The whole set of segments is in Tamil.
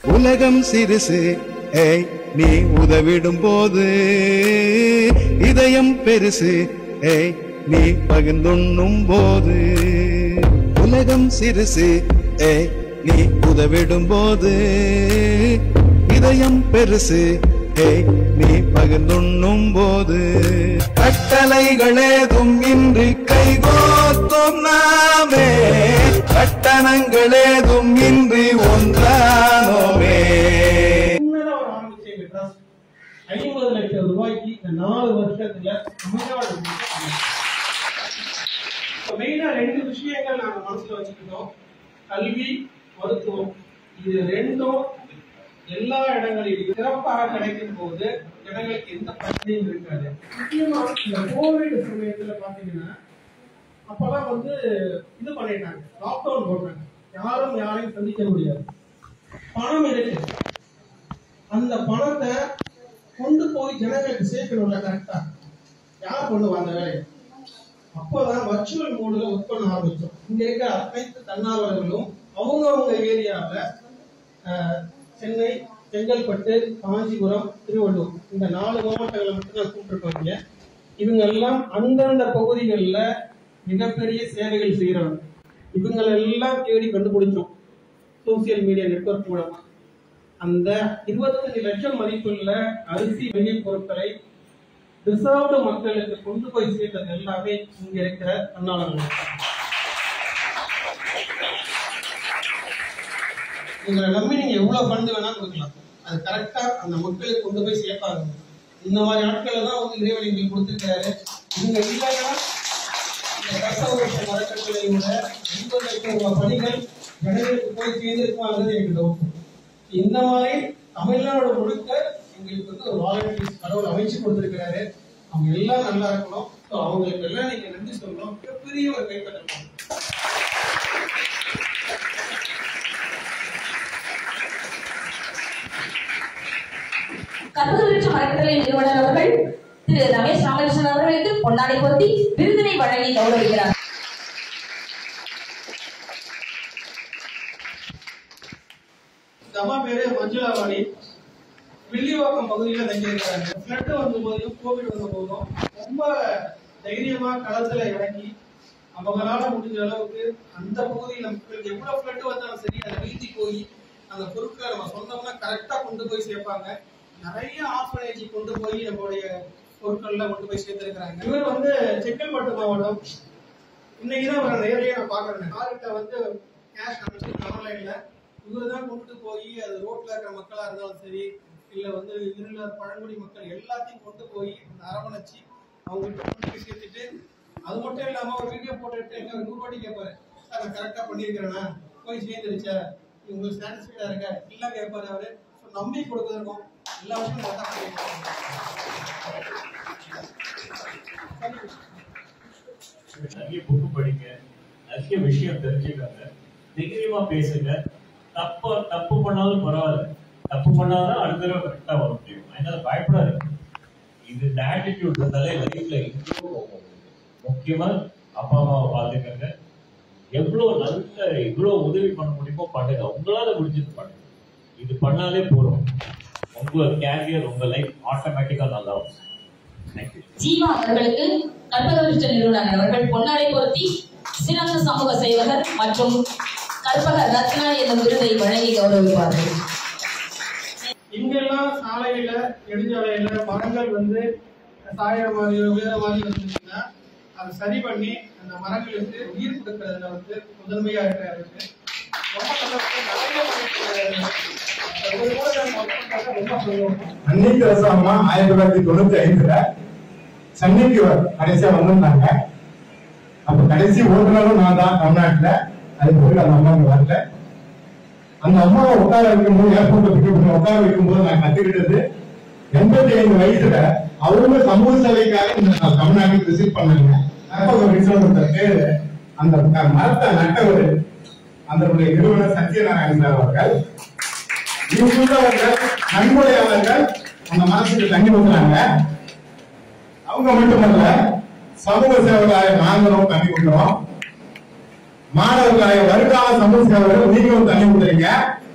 உலகம் சிறுசு ஏய் நீ உதவிடும் போது இதயம் பெருசு ஏய் நீ பகிர்ந்துண்ணும் போது உலகம் சிறுசு ஏய் நீ உதவிடும் போது இதயம் பெருசு ஏய் நீ பகிர்ந்துண்ணும் போது கட்டளைகளேதும் இன்றி கைகோத்தும் நாமே கட்டணங்களேதும் இன்றி ஒன்றானோமே சின்னதா ஒரு ஆரம்பிச்ச எங்க ட்ரஸ்ட் ஐம்பது லட்சம் ரூபாய்க்கு இந்த நாலு வருஷத்துல தமிழ்நாடு மெயினா ரெண்டு விஷயங்கள் நாங்க மனசுல வச்சுக்கிட்டோம் கல்வி மருத்துவம் இது ரெண்டும் எல்லா இடங்களிலும் சிறப்பாக கிடைக்கும் போது ஜனங்களுக்கு எந்த பிரச்சனையும் இருக்காது முக்கியமா இந்த கோவிட் சமயத்துல பாத்தீங்கன்னா அப்பதான் வந்து இது பண்ணிட்டாங்க லாக்டவுன் போட்டாங்க யாரும் யாரையும் சந்திக்க முடியாது பணம் இருக்கு அந்த பணத்தை கொண்டு போய் ஜனங்களுக்கு சேர்க்கணும்ல கரெக்டா யார் பண்ணுவா அந்த வேலையை அப்பதான் வர்ச்சுவல் மோடுல ஒர்க் பண்ண ஆரம்பிச்சோம் இங்க இருக்க அனைத்து தன்னார்வலர்களும் அவங்கவங்க ஏரியாவில் சென்னை செங்கல்பட்டு காஞ்சிபுரம் திருவள்ளூர் இந்த நாலு மாவட்டங்களை மட்டும் நான் கூப்பிட்டுருக்கோங்க இவங்க எல்லாம் அந்தந்த பகுதிகளில் மிகப்பெரிய சேவைகள் செய்யறவங்க இவங்களை எல்லாம் தேடி கண்டுபிடிச்சோம் சோசியல் மீடியா நெட்வொர்க் மூலமா அந்த இருபத்தஞ்சு லட்சம் மதிப்புள்ள அரிசி வெளி பொருட்களை ரிசர்வ்டு மக்களுக்கு கொண்டு போய் சேர்த்தது எல்லாமே இங்க இருக்கிற தன்னாளர்கள் உங்களை நம்பி நீங்க எவ்வளவு ஃபண்ட் வேணா கொடுக்கலாம் அது கரெக்டா அந்த மக்களுக்கு கொண்டு போய் சேர்ப்பாங்க இந்த மாதிரி ஆட்களை தான் வந்து இறைவன் எங்களுக்கு கொடுத்துருக்காரு இவங்க இல்லைன்னா இந்த கஷ்டவருஷ மரக்கட்டளையோட எண்பது லட்சம் ரூபாய் பணிகள் ஜனங்களுக்கு போய் சேர்ந்திருப்பாங்கிறது எனக்கு டவுட் இந்த மாதிரி தமிழ்நாடு முழுக்க எங்களுக்கு வந்து ஒரு வாலண்டியர்ஸ் கடவுள் அமைச்சு கொடுத்திருக்கிறாரு அவங்க எல்லாம் நல்லா இருக்கணும் ஸோ அவங்களுக்கு எல்லாம் நீங்க நன்றி சொல்லணும் மிகப்பெரிய ஒரு கைப்பற்றணும் கற்பகவிருட்ச மரக்கட்டளை நிறுவனர் அவர்கள் திரு ரமேஷ் ராமகிருஷ்ணன் அவர்களுக்கு பொன்னாடை பொருத்தி விருதினை வழங்கி கௌரவிக்கிறார் இந்த அம்மா பேரு மஞ்சுளா வாணி வில்லிவாக்கம் பகுதியில தங்கி இருக்கிறாங்க ஃபிளட் வந்த போதும் கோவிட் வந்த போதும் ரொம்ப தைரியமா களத்துல இறங்கி அவங்களால முடிஞ்ச அளவுக்கு அந்த பகுதியில் மக்களுக்கு எவ்வளவு ஃபிளட் வந்தாலும் சரி அதை வீழ்த்தி போய் அந்த பொருட்களை நம்ம சொந்தம்னா கரெக்டா கொண்டு போய் சேர்ப்பாங்க நிறைய ஆர்ஃபனேஜ் கொண்டு போய் நம்மளுடைய பொருட்கள்ல கொண்டு போய் சேர்த்திருக்கிறாங்க இவர் வந்து செங்கல்பட்டு மாவட்டம் இன்னைக்கு தான் அவரை நேரடியாக நான் பாக்குறேன் கார்கிட்ட வந்து கேஷ் அனுப்பிச்சு ஆன்லைன்ல இவரு தான் கொண்டுட்டு போய் அது ரோட்ல இருக்கிற மக்களா இருந்தாலும் சரி இல்ல வந்து இருளர் பழங்குடி மக்கள் எல்லாத்தையும் கொண்டு போய் அந்த அரவணைச்சு அவங்ககிட்ட கொண்டு போய் சேர்த்துட்டு அது மட்டும் இல்லாம ஒரு வீடியோ போட்டு எடுத்து எங்க நூறு வாட்டி கேட்பாரு சார் நான் கரெக்டா பண்ணியிருக்கிறேன்னா போய் சேர்ந்துருச்சா உங்களுக்கு சாட்டிஸ்ஃபைடா இருக்கா எல்லாம் கேட்பாரு அவரு So, நம்பி கொடுக்குறதுக்கும் எல்லா விஷயமும் கரெக்டா பண்ணிருக்கோம் நிறைய புக்கு படிங்க நிறைய விஷயம் தெரிஞ்சுக்கங்க தைரியமா பேசுங்க தப்பு தப்பு பண்ணாலும் பரவாயில்ல தப்பு பண்ணாதான் அடுத்த தடவை கரெக்டா வர முடியும் அதனால பயப்படாது இது இந்த ஆட்டிடியூட் இருந்தாலே லைஃப்ல இம்ப்ரூவ் ஆகும் முக்கியமா அப்பா அம்மாவை பாத்துக்கங்க எவ்வளவு நல்ல இவ்வளவு உதவி பண்ண முடியுமோ பண்ணுங்க உங்களால முடிஞ்சது பண்ணுங்க இது பண்ணாலே போதும் உங்க கேரியர் உங்க லைஃப் ஆட்டோமேட்டிக்கா நல்லா இருக்கும் தேங்க்யூ ஜீவா அவர்களுக்கு கற்பகவிருட்ச நிறுவனர் அவர்கள் பொன்னாடை பொருத்தி சிறந்த சமூக சேவகர் மற்றும் கற்பக ரத்னா என்ற விருதை வழங்கி கௌரவிப்பார்கள் இங்கெல்லாம் சாலையில நெடுஞ்சாலையில மரங்கள் வந்து சாயிற மாதிரியோ வேற மாதிரி இருந்துச்சுன்னா அதை சரி பண்ணி அந்த மரங்களுக்கு உயிர் கொடுக்கறதுல வந்து முதன்மையா இருக்கிறாரு ரொம்ப சந்தோஷம். நிறைய பண்ணிருக்காரு. ஒரு முறை நம்ம work பண்றத ரொம்ப சந்தோஷம். அன்னைக்கு அரசாங்கமா ஆயிரத்தி தொள்ளாயிரத்தி தொண்ணூத்தி ஐந்துல சென்னைக்கு கடைசியா வந்திருந்தாங்க அப்ப கடைசி ஓட்டுநரும் நான் தான் தமிழ்நாட்டுல அது போய் அந்த அம்மா இங்க வரல அந்த அம்மாவை உட்கார வைக்கும்போது ஏர்போர்ட்ல பிக்கப் உட்கார வைக்கும்போது நான் கத்துக்கிட்டது எண்பத்தி ஐந்து வயசுல அவருமே சமூக சேவைக்காக இந்த தமிழ்நாட்டுக்கு விசிட் பண்ணாங்க கற்பக விஸ்வநாதர் பேரு அந்த மரத்தை நட்டவர் அதனுடைய நிறுவனர் சத்யநாராயண சார் அவர்கள் இவர்கள் நன்கொடையாளர்கள் அந்த மனசுக்கு தண்ணி ஊத்துறாங்க அவங்க மட்டுமல்ல சமூக சேவகராய நாங்களும் தண்ணி ஊத்துறோம் மாணவர்களாய வருங்கால சமூக சேவகர்கள் நீங்களும் தண்ணி ஊத்துறீங்க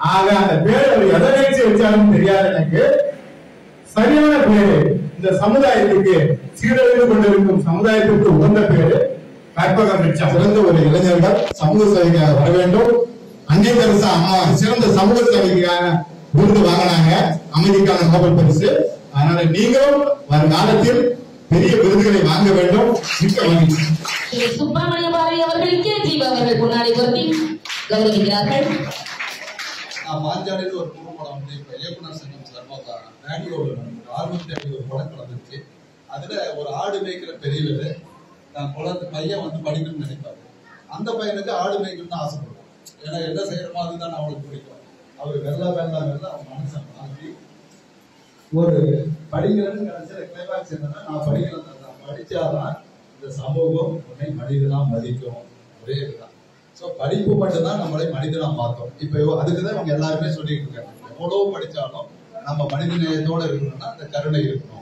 ஆக அந்த பேர் அவர் எதை நினைச்சு வச்சாலும் தெரியாது எனக்கு சரியான பேரு இந்த சமுதாயத்துக்கு சீரழிந்து கொண்டிருக்கும் சமுதாயத்திற்கு உகந்த பேரு கற்பகம் ரிச்சம் சிறந்த ஒரு இளைஞர்கள் சமூக சேவைக்காக வர வேண்டும் அன்னை தெரசா அம்மா சிறந்த சமூக சேவைக்கான விருது வாங்கினாங்க அமைதிக்கான நோபல் பரிசு அதனால நீங்களும் வருங்காலத்தில் பெரிய விருதுகளை வாங்க வேண்டும் மிக்க மகிழ்ச்சி திரு சுப்பிரமணிய பாரதி அவர்கள் கே ஜீவா அவர்கள் பொன்னாடை பொருத்தி கௌரவிக்கிறார்கள் நான் மாஞ்சாடியில் ஒரு குறும்படம் வந்து இப்ப இயக்குனர் சங்கம் சார்பாக ரேடியோவில் ஆர்வம் தேடி ஒரு படம் நடந்துச்சு அதுல ஒரு ஆடு மேய்க்கிற பெரியவர் நான் குழந்தை பையன் வந்து படிக்கணும்னு நினைப்பாரு அந்த பையனுக்கு ஆடு மேய்க்கணும்னு ஆசைப்படுவான் ஏன்னா என்ன செய்யறமோ அதுதான் அவனுக்கு பிடிக்கும் அவர் வெள்ளா வெள்ளா வெள்ளா அவன் மனுஷன் மாற்றி ஒரு படிக்கிறேன்னு கிடைச்ச கிளைமேக்ஸ் என்னன்னா நான் படிக்கிறேன் நான் படிச்சாதான் இந்த சமூகம் உன்னை மனிதனா மதிக்கும் ஒரே இதுதான் ஸோ படிப்பு மட்டும்தான் நம்மளை மனிதனா மாத்தோம் இப்போ அதுக்கு தான் இவங்க எல்லாருமே சொல்லிட்டு இருக்காங்க எவ்வளவு படிச்சாலும் நம்ம மனித நேயத்தோட இருக்கணும்னா அந்த கருணை இருக்கணும்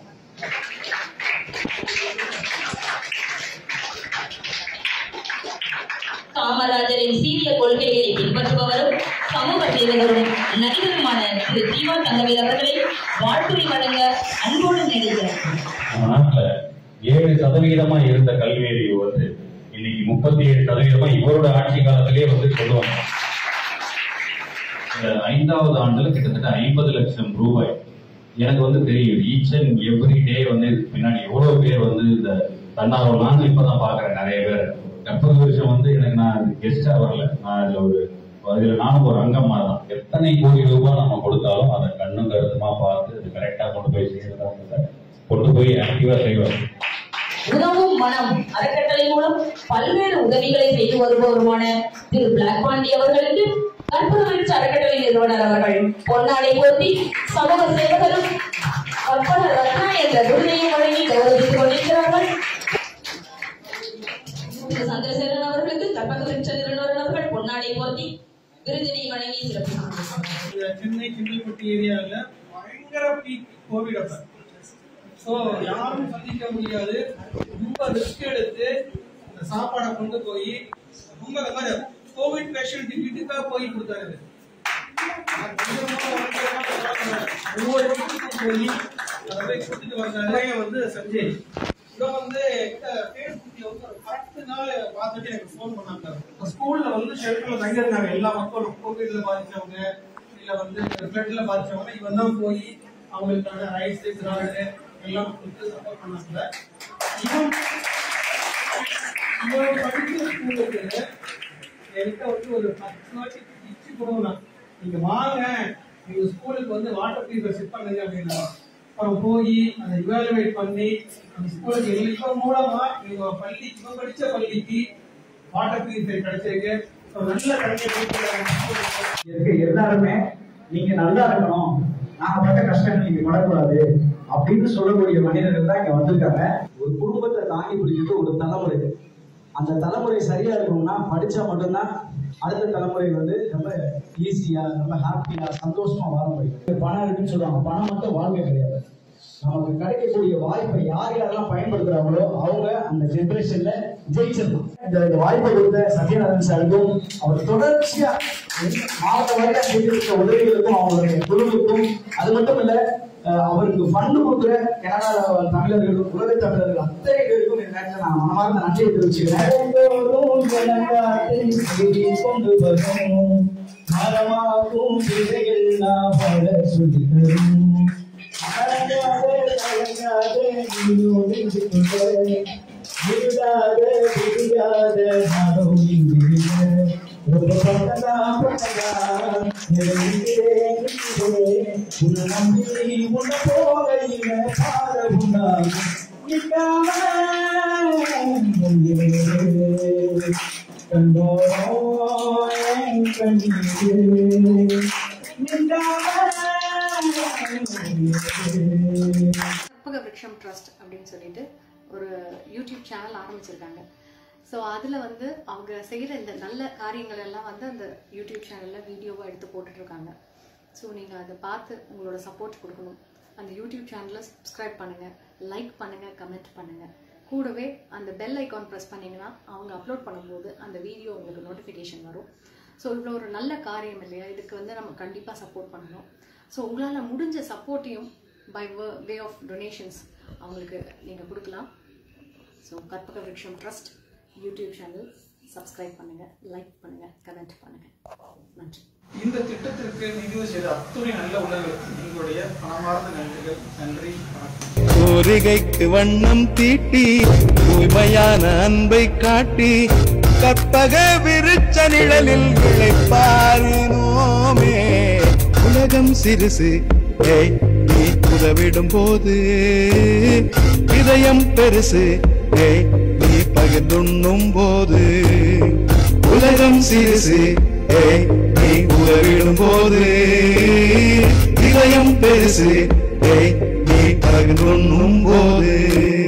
காமராஜரின் சீரிய கொள்கைகளை பின்பற்றுபவரும் சமூக சேவகரும் நடிகருமான திரு ஜீவா தங்கவேல் அவர்களை வாழ்த்துறை வழங்க அன்போடு நினைக்கிறேன் நம்ம நாட்டுல ஏழு சதவிகிதமா இருந்த கல்வி அறிவு வந்து இன்னைக்கு முப்பத்தி ஏழு சதவீதமா இவரோட ஆட்சி காலத்திலேயே வந்து கொண்டு வந்தாங்க இந்த ஐந்தாவது ஆண்டுல கிட்டத்தட்ட ஐம்பது லட்சம் ரூபாய் எனக்கு வந்து தெரியும் ஈச் அண்ட் எவ்ரி டே வந்து இதுக்கு பின்னாடி எவ்வளவு பேர் வந்து இந்த தன்னார்வ நானும் இப்பதான் பாக்குறேன் நிறைய பேர் கற்பக வருஷம் வந்து எனக்கு நான் கெஸ்டா வரல நான் இதுல ஒரு இதுல நானும் ஒரு அங்கமா தான் எத்தனை கோடி ரூபாய் நம்ம கொடுத்தாலும் அதை கண்ணும் கருத்துமா பார்த்து அது கரெக்டா கொண்டு போய் செய்யறதா கொண்டு போய் ஆக்டிவா செய்வாங்க உதவும் மனம் அறக்கட்டளை மூலம் பல்வேறு உதவிகளை செய்து வருபவருமான திரு பிளாக் பாண்டி அவர்களுக்கு கற்பகவிருட்ச அறக்கட்டளை நிறுவனர் அவர்கள் பொன்னாடை போர்த்தி சமூக சேவகரும் கற்பக ரத்னா என்ற விருதையும் வழங்கி கௌரவித்துக் கொண்டிருக்கிறார்கள் திரு சந்திரசேகரன் அவர்களுக்கு கற்பகவிருட்ச நிறுவனர் அவர்கள் பொன்னாடை போர்த்தி விருதினை வழங்கி சிறப்பு இந்த சென்னை செங்கல்பட்டு ஏரியாவில் பயங்கர பீக் கோவிட் அப்ப ஸோ யாரும் சந்திக்க முடியாது ரொம்ப ரிஸ்க் எடுத்து இந்த சாப்பாடை கொண்டு போய் ரொம்ப இந்த மாதிரி கோவிட் பேஷண்ட் வீட்டுக்காக போய் கொடுத்தாரு இது. நான் கொஞ்சமா வந்து என்ன பண்றாங்க, ஒவ்வொரு வீட்டுக்கும் போய் அதை போய் கொடுத்துட்டு வந்தாரு வந்து சஞ்சய் இவன் வந்து எங்க ஃபேஸ்புக்ல வந்து ஒரு பத்து நாள் பார்த்துட்டு எனக்கு ஃபோன் பண்ணாங்க ஸ்கூல்ல வந்து ஷெல்டர்ல தங்கி இருந்தாங்க எல்லா மக்களும் கோவிட்ல பாதிச்சவங்க இல்ல வந்து பிளட்ல பாதிச்சவங்க இவன் தான் போய் அவங்களுக்கான ரைஸ் திராடு எல்லாம் கொடுத்து சப்போர்ட் பண்ணாங்க இவன் இவன் படிக்கிற ஸ்கூலுக்கு என்கிட்ட வந்து ஒரு பத்து வாட்டி இச்சு கொடுங்க நீங்க வாங்க நீங்க ஸ்கூலுக்கு வந்து வாட்டர் பீஸை செட் பண்ணுங்க அப்படின்னா அப்புறம் போய் அதை இவாலுவேட் பண்ணி அந்த ஸ்கூலுக்கு எல்லா மூலமா இவங்க பள்ளி இவங்க படிச்ச பள்ளிக்கு வாட்டர் பீஸை கிடைச்சிருக்கு So, நல்ல தண்ணி இருக்கு எல்லாருமே நீங்க நல்லா இருக்கணும் நாங்க பட்ட கஷ்டங்கள் நீங்க படக்கூடாது அப்படின்னு சொல்லக்கூடிய மனிதர்கள் தான் இங்க வந்திருக்காங்க ஒரு குடும்பத்தை தாங்கி பிடிக்கிறது ஒரு தலைமுறை அந்த தலைமுறை சரியா இருக்கணும்னா படிச்சா மட்டும்தான் அடுத்த தலைமுறை வந்து ரொம்ப ஈஸியா ரொம்ப ஹாப்பியா சந்தோஷமா வாழ முடியும் பணம் இருக்குன்னு சொல்லுவாங்க பணம் மட்டும் வாழ்க்கை கிடையாது நமக்கு கிடைக்கக்கூடிய வாய்ப்பை யார் யாரெல்லாம் பயன்படுத்துறாங்களோ அவங்க அந்த ஜெனரேஷன்ல ஜெயிச்சிடலாம் இந்த இந்த வாய்ப்பை கொடுத்த சத்யநாதன் சாருக்கும் அவர் தொடர்ச்சியா மாவட்ட வாரியா செய்திருக்க உதவிகளுக்கும் அவங்களுடைய குழுவுக்கும் அது மட்டும் இல்ல அஹ், அவருக்கு ஃபண்டு கொடுக்குற கனடா தமிழர்கள் உலக தமிழர்கள் அத்தனை பேருக்கும் இந்த நேரத்தில் நான் மனமார்ந்த நன்றியை தெரிவிச்சுக்கிறேன் கொண்டு வரும் மரமாகும் பிள்ளைகள் நான் வாழ சொல்லி தரும் அடங்காதே அடங்காதே நீயோடு கொண்டே விடாத விடியாத நானும் இங்கிருந்த ரொம்ப பட்டதா பட்டதா நிறைந்தே உன்னை நம்பி உன்னை போக இல்லை பாட உண்டாகும் நிற்காம கண்டோரோ என் கண்ணீரே நிற்காம கற்பக விருட்சம் ட்ரஸ்ட் அப்படின்னு சொல்லிட்டு ஒரு யூடியூப் சேனல் ஆரம்பிச்சிருக்காங்க ஸோ அதில் வந்து அவங்க செய்கிற இந்த நல்ல காரியங்கள் எல்லாம் வந்து அந்த யூடியூப் சேனலில் வீடியோவாக எடுத்து போட்டுட்டு இருக்காங்க ஸோ நீங்கள் அதை பார்த்து உங்களோட சப்போர்ட் கொடுக்கணும் அந்த யூடியூப் சேனலை சப்ஸ்கிரைப் பண்ணுங்கள் லைக் பண்ணுங்கள் கமெண்ட் பண்ணுங்கள் கூடவே அந்த பெல் ஐக்கான் ப்ரெஸ் பண்ணிங்கன்னா அவங்க அப்லோட் பண்ணும்போது அந்த வீடியோ உங்களுக்கு நோட்டிஃபிகேஷன் வரும் ஸோ இவ்வளோ ஒரு நல்ல காரியம் இல்லையா இதுக்கு வந்து நம்ம கண்டிப்பாக சப்போர்ட் பண்ணணும் ஸோ உங்களால் முடிஞ்ச சப்போர்ட்டையும் பை வே ஆஃப் டொனேஷன்ஸ் அவங்களுக்கு நீங்கள் கொடுக்கலாம் so Karpaga Vruksham trust YouTube channel subscribe பண்ணுங்கள் லைக் பண்ணுங்கள் கமெண்ட் பண்ணுங்கள் நன்றி இந்த திட்டத்திற்கு நிதி செய்த அத்துணை நல்ல உள்ளவர்களுக்கு எங்களுடைய பணமார்ந்த நன்றிகள் நன்றி வணக்கம் கோரிகைக்கு வண்ணம் தீட்டி தூய்மையான அன்பை காட்டி கற்பக விருச்ச நிழலில் இழைப்பாரினோமே உலகம் சிறுசு ஏய் நீ உதவிடும் போது இதயம் பெருசு ஏய் நீ பகிர்ந்துண்ணும் போது உலகம் சிறுசு ஏய் நீ உதவிடும் போது இதயம் பெருசு ஏய் நீ பகிர்ந்துண்ணும் போது